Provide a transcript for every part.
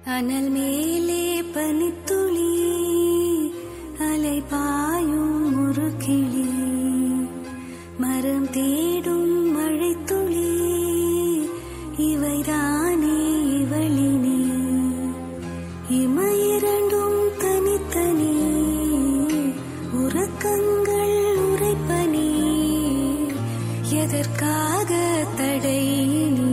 அனல் மேலே பனித்துளி அலை பாயும் ஒரு கிளி மரம் தேடும் மழைத்துளி இவைதானே இவளினி இமையிரண்டும் தனித்தனி உறக்கங்கள் உரைப்பனி எதற்காக தடை நீ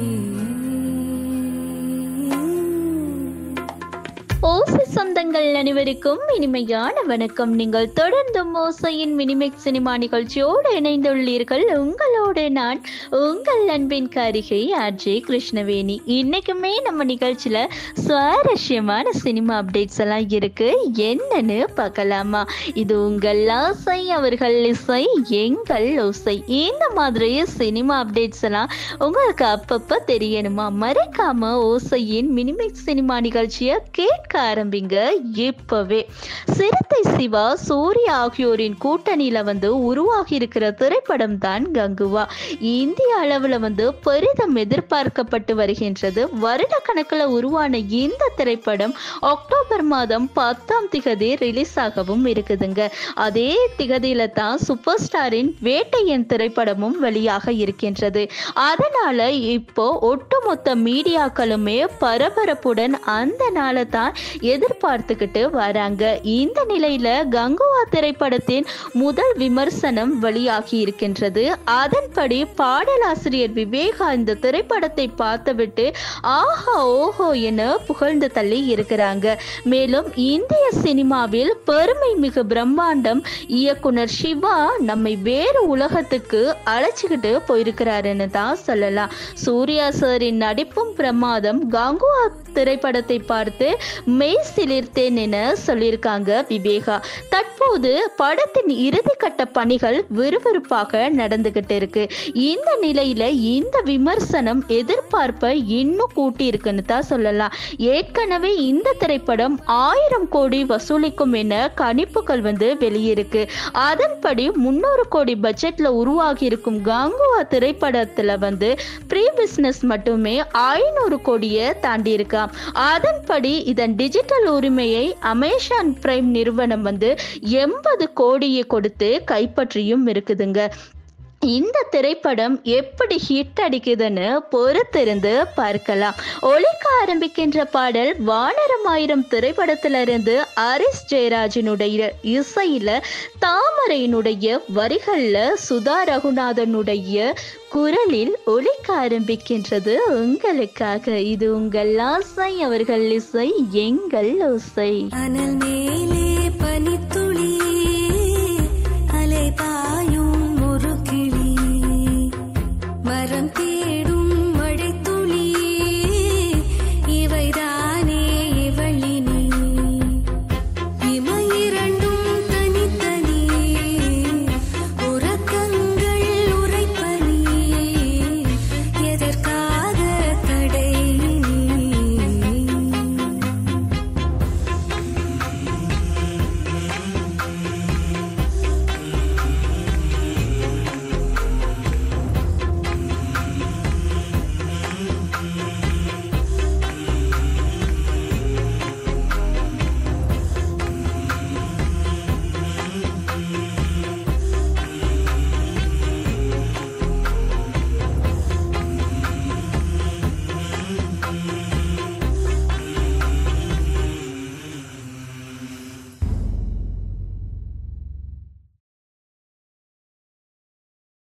ஓசை சொந்தங்கள் அனைவருக்கும் இனிமையான வணக்கம் நீங்கள் தொடர்ந்தும் ஓசையின் மினிமெக் சினிமா நிகழ்ச்சியோடு இணைந்துள்ளீர்கள் உங்களோடு நான் உங்கள் அன்பின் காரிகை ஆர்ஜே கிருஷ்ணவேணி இன்னைக்குமே நம்ம நிகழ்ச்சியில சுவாரஸ்யமான சினிமா அப்டேட்ஸ் எல்லாம் இருக்கு என்னன்னு பார்க்கலாமா இது உங்கள் ஆசை அவர்கள் இசை எங்கள் ஓசை இந்த மாதிரி சினிமா அப்டேட்ஸ் எல்லாம் உங்களுக்கு அப்பப்போ தெரியணுமா மறக்காம ஓசையின் மினிமெக் சினிமா நிகழ்ச்சியை கேட்க ஆரம்பிங்க இப்பவே சிறுத்தை சிவா சூர்யா ஆகியோரின் கூட்டணியில வந்து உருவாகி இருக்கிற திரைப்படம் தான் கங்குவா இந்திய அளவுல வந்து பெரிதும் எதிர்பார்க்கப்பட்டு வருகின்றது வருட கணக்குல உருவான இந்த திரைப்படம் அக்டோபர் மாதம் பத்தாம் திகதி ரிலீஸ் ஆகவும் இருக்குதுங்க அதே திகதியில தான் சூப்பர் ஸ்டாரின் வேட்டையன் திரைப்படமும் வெளியாக இருக்கின்றது அதனால இப்போ ஒட்டுமொத்த மீடியாக்களுமே பரபரப்புடன் அந்த நாளை தான் எதிர்பார்த்துக்கிட்டு வராங்க இந்த நிலையில கங்குவா திரைப்படத்தின் முதல் விமர்சனம் வெளியாகி இருக்கின்றது அதன்படி பாடலாசிரியர் விவேகா இந்த திரைப்படத்தை பார்த்துவிட்டு ஆஹா ஓஹோ என புகழ்ந்து தள்ளி இருக்கிறாங்க மேலும் இந்திய சினிமாவில் பெருமை மிகு பிரம்மாண்டம் இயக்குனர் சிவா நம்மை வேறு உலகத்துக்கு அழைச்சிக்கிட்டு போயிருக்கிறாருன்னு தான் சொல்லலாம் சூர்யா சாரின் நடிப்பும் பிரமாதம் கங்குவா திரைப்படத்தை பார்த்து மெய் சிலிர்த்தேன் என சொல்லியிருக்காங்க விவேகா தற்போது படத்தின் இறுதிக்கட்ட பணிகள் விறுவிறுப்பாக நடந்துகிட்டு இருக்கு இந்த நிலையில இந்த விமர்சனம் எதிர்பார்ப்பை இன்னும் கூட்டி இருக்குன்னு தான் சொல்லலாம் ஏற்கனவே இந்த திரைப்படம் ஆயிரம் கோடி வசூலிக்கும் என கணிப்புகள் வந்து வெளியிருக்கு அதன்படி முன்னூறு கோடி பட்ஜெட்ல உருவாகி இருக்கும் கங்குவா திரைப்படத்துல வந்து ப்ரீ பிசினஸ் மட்டுமே ஐநூறு கோடியை தாண்டி இருக்காம் அதன்படி இதன் டிஜிட்டல் உரிமையை அமேசான் பிரைம் நிறுவனம் வந்து எண்பது கோடியை கொடுத்து கைப்பற்றியும் இருக்குதுங்க இந்த திரைப்படம் எப்படி ஹிட் அடிக்குதுன்னு பொறுத்திருந்து பார்க்கலாம் ஒழிக்க ஆரம்பிக்கின்ற பாடல் வானரமாயிரம் திரைப்படத்திலிருந்து ஹரிஸ் ஜெயராஜனுடைய இசையில தாமரையினுடைய வரிகள்ல சுதா ரகுநாதனுடைய குரலில் ஒழிக்க ஆரம்பிக்கின்றது உங்களுக்காக இது உங்கள் ஆசை அவர்கள் இசை எங்கள் ஓசை அனல் மேலே